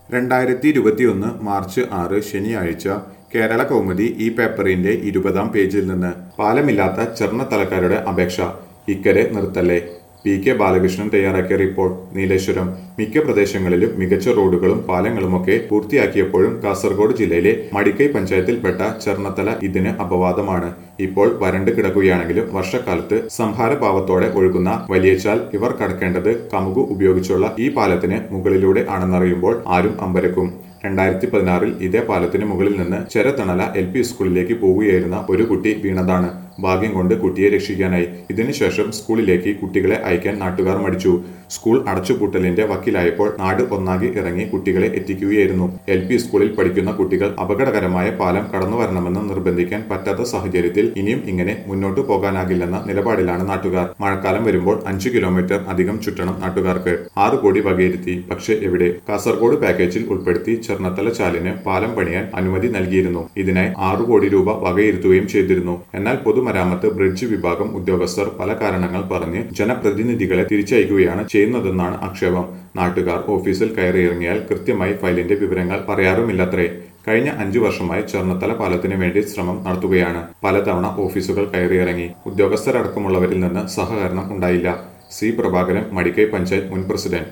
രണ്ടായിരത്തി ഇരുപത്തിയൊന്ന് മാർച്ച് ആറ് ശനിയാഴ്ച കേരള കൗമുദി ഈ പേപ്പറിന്റെ ഇരുപതാം പേജിൽ നിന്ന് പാലമില്ലാത്ത ചെർണത്തലക്കാരുടെ അപേക്ഷ ഇക്കരെ നിർത്തല്ലേ പി കെ ബാലകൃഷ്ണൻ തയ്യാറാക്കിയ റിപ്പോർട്ട് നീലേശ്വരം മിക്ക പ്രദേശങ്ങളിലും മികച്ച റോഡുകളും പാലങ്ങളുമൊക്കെ പൂർത്തിയാക്കിയപ്പോഴും കാസർഗോഡ് ജില്ലയിലെ മടിക്കൈ പഞ്ചായത്തിൽപ്പെട്ട ചെർണത്തല ഇതിന് അപവാദമാണ് ഇപ്പോൾ വരണ്ട് കിടക്കുകയാണെങ്കിലും വർഷക്കാലത്ത് സംഭാരഭാവത്തോടെ ഒഴുകുന്ന വലിയച്ചാൽ ഇവർ കടക്കേണ്ടത് കമുകു ഉപയോഗിച്ചുള്ള ഈ പാലത്തിന് മുകളിലൂടെ ആണെന്നറിയുമ്പോൾ ആരും അമ്പരക്കും രണ്ടായിരത്തി പതിനാറിൽ ഇതേ പാലത്തിന് മുകളിൽ നിന്ന് ചെരത്തണല എൽ പി സ്കൂളിലേക്ക് പോവുകയായിരുന്ന ഒരു കുട്ടി വീണതാണ് ഭാഗ്യം കൊണ്ട് കുട്ടിയെ രക്ഷിക്കാനായി ഇതിനുശേഷം സ്കൂളിലേക്ക് കുട്ടികളെ അയക്കാൻ നാട്ടുകാർ മടിച്ചു സ്കൂൾ അടച്ചുപൂട്ടലിന്റെ വക്കിലായപ്പോൾ നാട് ഒന്നാകെ ഇറങ്ങി കുട്ടികളെ എത്തിക്കുകയായിരുന്നു എൽ പി സ്കൂളിൽ പഠിക്കുന്ന കുട്ടികൾ അപകടകരമായ പാലം കടന്നു വരണമെന്ന് നിർബന്ധിക്കാൻ പറ്റാത്ത സാഹചര്യത്തിൽ ഇനിയും ഇങ്ങനെ മുന്നോട്ടു പോകാനാകില്ലെന്ന നിലപാടിലാണ് നാട്ടുകാർ മഴക്കാലം വരുമ്പോൾ അഞ്ചു കിലോമീറ്റർ അധികം ചുറ്റണം നാട്ടുകാർക്ക് ആറ് കോടി വകയിരുത്തി പക്ഷേ എവിടെ കാസർഗോഡ് പാക്കേജിൽ ഉൾപ്പെടുത്തി ചെർണത്തല ചാലിന് പാലം പണിയാൻ അനുമതി നൽകിയിരുന്നു ഇതിനായി ആറു കോടി രൂപ വകയിരുത്തുകയും ചെയ്തിരുന്നു എന്നാൽ പൊതുമരാമത്ത് ബ്രിഡ്ജ് വിഭാഗം ഉദ്യോഗസ്ഥർ പല കാരണങ്ങൾ പറഞ്ഞ് ജനപ്രതിനിധികളെ തിരിച്ചയക്കുകയാണ് ചെയ്യുന്നതെന്നാണ് ആക്ഷേപം നാട്ടുകാർ ഓഫീസിൽ കയറിയിറങ്ങിയാൽ കൃത്യമായി ഫയലിന്റെ വിവരങ്ങൾ പറയാറുമില്ലത്രേ കഴിഞ്ഞ അഞ്ചു വർഷമായി ചെർണത്തല പാലത്തിന് വേണ്ടി ശ്രമം നടത്തുകയാണ് പലതവണ ഓഫീസുകൾ കയറിയിറങ്ങി ഉദ്യോഗസ്ഥരടക്കമുള്ളവരിൽ നിന്ന് സഹകരണം ഉണ്ടായില്ല സി പ്രഭാകരൻ മടിക്കൈ പഞ്ചായത്ത് മുൻ പ്രസിഡന്റ്